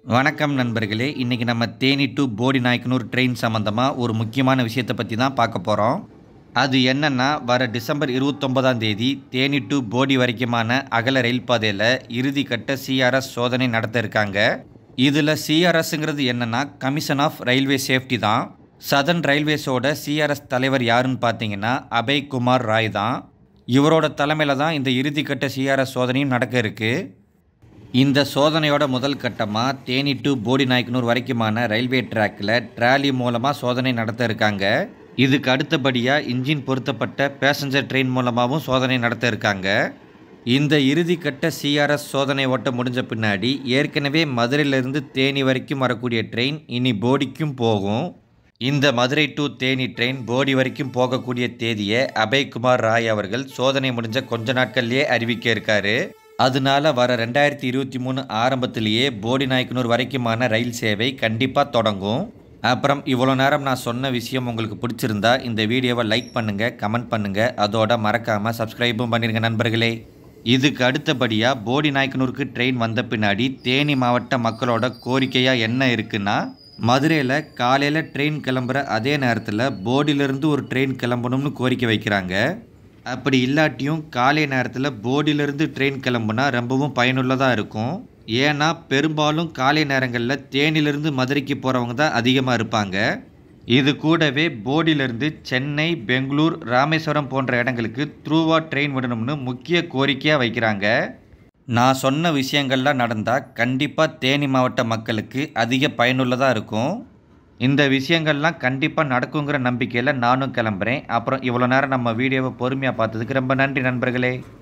வணக்கம் நண்பர்களே இன்றைக்கி நம்ம தேனி டு போடி நாயக்கனூர் ட்ரெயின் சம்மந்தமாக ஒரு முக்கியமான விஷயத்தை பற்றி தான் பார்க்க போகிறோம் அது என்னன்னா வர டிசம்பர் இருபத்தொன்பதாம் தேதி தேனி டு போடி வரைக்குமான அகல ரயில் பாதையில் இறுதி கட்ட சிஆர்எஸ் சோதனை நடத்த இருக்காங்க இதில் சிஆர்எஸ்ங்கிறது என்னன்னா கமிஷன் ஆஃப் ரயில்வே சேஃப்டி தான் சதன் ரயில்வேஸோட சிஆர்எஸ் தலைவர் யாருன்னு பார்த்தீங்கன்னா அபய் குமார் ராய் தான் இவரோட தலைமையில் தான் இந்த இறுதிக்கட்ட சிஆர்எஸ் சோதனையும் நடக்க இருக்குது இந்த சோதனையோட முதல் கட்டமாக தேனி டு போடி நாயக்கனூர் வரைக்குமான ரயில்வே ட்ராக்கில் ட்ராலி மூலமாக சோதனை நடத்த இருக்காங்க இதுக்கு அடுத்தபடியாக இன்ஜின் பொருத்தப்பட்ட பேசஞ்சர் ட்ரெயின் மூலமாகவும் சோதனை நடத்த இருக்காங்க இந்த இறுதிக்கட்ட சிஆர்எஸ் சோதனை ஓட்ட முடிஞ்ச பின்னாடி ஏற்கனவே மதுரையிலிருந்து தேனி வரைக்கும் வரக்கூடிய ட்ரெயின் இனி போடிக்கும் போகும் இந்த மதுரை டு தேனி ட்ரெயின் போடி வரைக்கும் போகக்கூடிய தேதியை அபய்குமார் ராய் அவர்கள் சோதனை முடிஞ்ச கொஞ்ச நாட்கள்லேயே அறிவிக்க இருக்காரு அதனால வர ரெண்டாயிரத்தி இருபத்தி மூணு ஆரம்பத்திலேயே போடி நாயக்கனூர் வரைக்குமான ரயில் சேவை கண்டிப்பாக தொடங்கும் அப்புறம் இவ்வளோ நேரம் நான் சொன்ன விஷயம் உங்களுக்கு பிடிச்சிருந்தா இந்த வீடியோவை லைக் பண்ணுங்கள் கமெண்ட் பண்ணுங்கள் அதோட மறக்காமல் சப்ஸ்கிரைபும் பண்ணிருங்க நண்பர்களே இதுக்கு அடுத்தபடியாக போடி நாயக்கனூருக்கு ட்ரெயின் வந்த பின்னாடி தேனி மாவட்ட மக்களோட கோரிக்கையாக என்ன இருக்குன்னா மதுரையில் காலையில் ட்ரெயின் கிளம்புற அதே நேரத்தில் போடியிலிருந்து ஒரு ட்ரெயின் கிளம்பணும்னு கோரிக்கை வைக்கிறாங்க அப்படி இல்லாட்டியும் காலை நேரத்தில் போர்டிலிருந்து ட்ரெயின் கிளம்புனா ரொம்பவும் பயனுள்ளதாக இருக்கும் ஏன்னா பெரும்பாலும் காலை நேரங்களில் தேனிலிருந்து மதுரைக்கு போகிறவங்க தான் அதிகமாக இருப்பாங்க இது கூடவே போர்டிலிருந்து சென்னை பெங்களூர் ராமேஸ்வரம் போன்ற இடங்களுக்கு த்ரூவா ட்ரெயின் விடணும்னு முக்கிய கோரிக்கையாக வைக்கிறாங்க நான் சொன்ன விஷயங்கள்லாம் நடந்தால் கண்டிப்பாக தேனி மாவட்ட மக்களுக்கு அதிக பயனுள்ளதாக இருக்கும் இந்த விஷயங்கள்லாம் கண்டிப்பாக நடக்குங்கிற நம்பிக்கையில் நானும் கிளம்புறேன் அப்புறம் இவ்வளோ நேரம் நம்ம வீடியோவை பொறுமையாக பார்த்ததுக்கு ரொம்ப நன்றி நண்பர்களே